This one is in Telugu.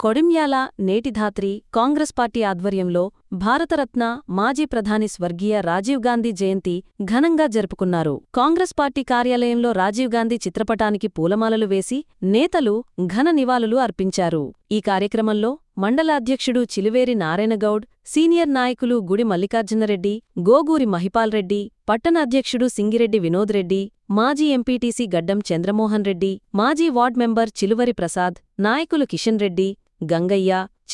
కొడిమ్యాల నేటిధాత్రి కాంగ్రెస్ పార్టీ ఆధ్వర్యంలో భారతరత్న మాజీ ప్రధాని స్వర్గీయ రాజీవ్ గాంధీ జయంతి ఘనంగా జరుపుకున్నారు కాంగ్రెస్ పార్టీ కార్యాలయంలో రాజీవ్ గాంధీ చిత్రపటానికి పూలమాలలు వేసి నేతలు ఘన నివాళులు అర్పించారు ఈ కార్యక్రమంలో మండల అధ్యక్షుడు చిలువేరి నారాయణగౌడ్ సీనియర్ నాయకులు గుడి మల్లికార్జునరెడ్డి గోగూరి మహిపాల్ రెడ్డి పట్టణ అధ్యక్షుడు సింగిరెడ్డి వినోద్ రెడ్డి మాజీ ఎంపీటీసీ గడ్డం చంద్రమోహన్ రెడ్డి మాజీ వార్డ్ మెంబర్ చిలువరి ప్రసాద్ నాయకులు కిషన్ రెడ్డి గంగయ్య